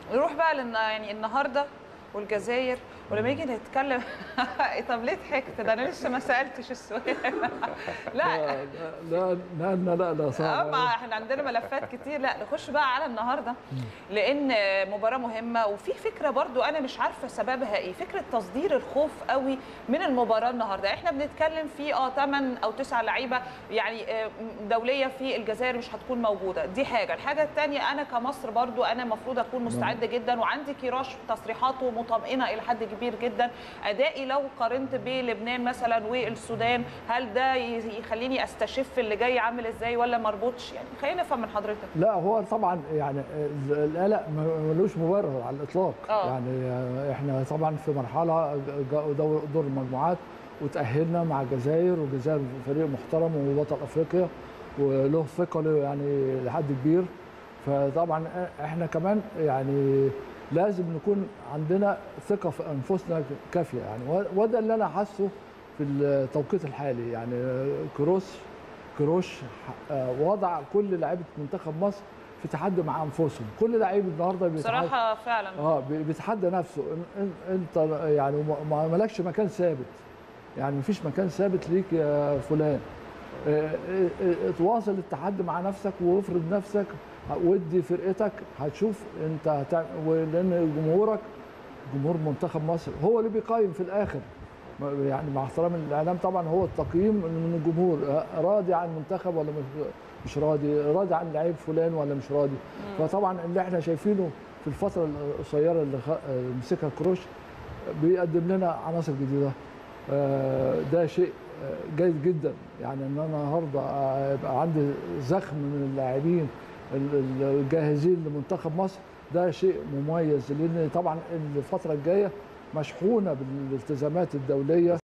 نروح بقى لان يعني النهارده والجزائر ولما يجي نتكلم طب ليه ضحكت ده انا لسه ما سالتش السؤال لا لا لا لا لا لا اه صعب ما احنا عندنا ملفات كتير لا نخش بقى على النهارده لان مباراه مهمه وفي فكره برضو انا مش عارفه سببها ايه فكره تصدير الخوف قوي من المباراه النهارده احنا بنتكلم في اه 8 او 9 لعيبه يعني آه، دوليه في الجزائر مش هتكون موجوده دي حاجه الحاجه الثانيه انا كمصر برضو انا المفروض اكون مستعده جدا وعندي كيراش تصريحاته مطمئنه الى حد كبير جدا ادائي لو قارنت بلبنان مثلا والسودان هل ده يخليني استشف اللي جاي عامل ازاي ولا مربوطش يعني خلينا نفهم من حضرتك لا هو طبعا يعني القلق ملوش مبرر على الاطلاق آه. يعني احنا طبعا في مرحله جا- دور دور المجموعات وتاهلنا مع الجزائر والجزائر فريق محترم وبطل افريقيا وله ثقه يعني لحد كبير فطبعا احنا كمان يعني لازم نكون عندنا ثقه في انفسنا كافيه يعني وده اللي انا حاسه في التوقيت الحالي يعني كروس كروش آه، وضع كل لعيبه منتخب مصر في تحدي مع انفسهم كل لعيب النهارده بيتحدى بصراحه فعلا اه بي- بيتحدى نفسه إن- إن- انت يعني ما- ما مالكش مكان ثابت يعني مفيش مكان ثابت ليك يا فلان آه، آه، آه، تواصل التحدي مع نفسك وافرض نفسك ودي فرقتك هتشوف انت هتعمل لان جمهورك جمهور منتخب مصر هو اللي بيقيم في الاخر ما- يعني مع احترام الاعلام طبعا هو التقييم من الجمهور آه، راضي عن المنتخب ولا مش- مش راضي راضي عن لعيب فلان ولا مش راضي فطبعا اللي احنا شايفينه في الفتره القصيره اللي خ- آه، مسكها كروش بيقدم لنا عناصر جديده آه، ده شيء آه، جيد جدا يعني ان انا النهارده آه، يبقى عندي زخم من اللاعبين ال- ال- الجاهزين لمنتخب مصر ده شيء مميز لان طبعا الفتره الجايه مشحونه بالالتزامات الدوليه